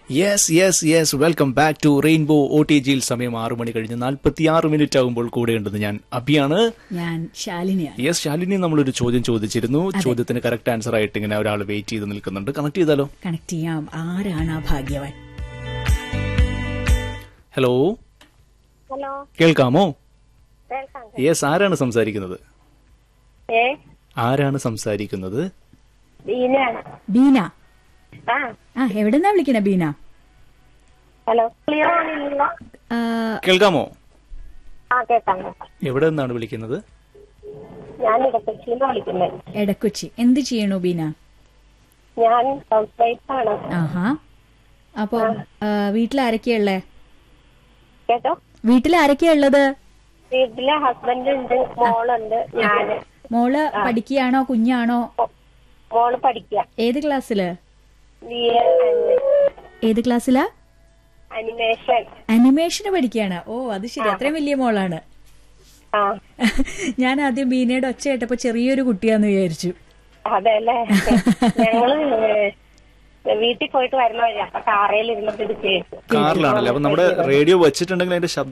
Yes yes yes welcome back to rainbow O T ജിയിൽ സമയം ആറു മണി കഴിഞ്ഞ് നാൽപ്പത്തിയാറ് മിനിറ്റ് ആകുമ്പോൾ കൂടെയുണ്ടെന്ന് ഞാൻ അഭിയാണ് ഞാൻ ശാലിനിയാണ് യെസ് ശാലിനി നമ്മളൊരു ചോദ്യം ചോദിച്ചിരുന്നു ചോദ്യത്തിന് കറക്റ്റ് ആൻസർ ആയിട്ട് ഇങ്ങനെ ഒരാൾ വെയിറ്റ് ചെയ്ത് നിൽക്കുന്നുണ്ട് കണക്ട് ചെയ്താലോ കണക്ട് ചെയ്യാം ആരാണ് ആ ഭാഗ്യവാൻ ഹലോ ഹലോ കേൾക്കാമോ കേൾക്കാം യെസ് ആരാണ് സംസാരിക്കുന്നത് ഏ ആരാണ് സംസാരിക്കുന്നത് ബീനയാണ് ബീന ആ ആ എവിടെന്നാ വിളിക്കണേ ബീന ഹലോ ക്ലിയർ ആണില്ലല്ലോ ആ, കേൾക്കാമോ ആ കേൾക്കാം കേൾക്കാം. എവിടെ നിന്നാണ് വിളിക്കുന്നത് ഞാൻ ഇടക്കൊച്ചിന്ന് വിളിക്കുന്നത് എടക്കൊച്ചി എന്ത് ചെയ്യണു ബീന ഞാൻ ഹൗസ് വൈഫാണ് ആഹാ അപ്പൊ ആ, വീട്ടിൽ ആരൊക്കെയാ ഉള്ളേ കേട്ടോ വീട്ടിൽ ആരൊക്കെയാ ഉള്ളത് വീട്ടിലെ ഹസ്ബൻഡ് ഉണ്ട് മോളുണ്ട് ഞാന് മോള് പഠിക്കുകയാണോ കുഞ്ഞാണോ മോ- മോള് പഠിക്കുക ഏത് ക്ലാസ്സില് ബി എ ഏത് ക്ലാസ്സിലാ അനിമേഷൻ അനിമേഷന് പഠിക്കുകയാണ് ഓ അത് ശരി അത്രയും വലിയ മോളാണ് ആ ഞാൻ ആദ്യം ബീനയുടെ ഒച്ച കേട്ടപ്പോ ചെറിയൊരു കുട്ടിയാന്ന് വിചാരിച്ചു അതെ അല്ലേ ഞങ്ങള് ഏ, വീട്ടിൽ പോയിട്ട് വരുന്ന വഴി അപ്പൊ കാറയിൽ ഇരുന്നിട്ട് ഇത് കേട്ടു കാറിലാണല്ലേ അപ്പൊ നമ്മുടെ റേഡിയോ വെച്ചിട്ടുണ്ടെങ്കിൽ അതിന്റെ ശബ്ദം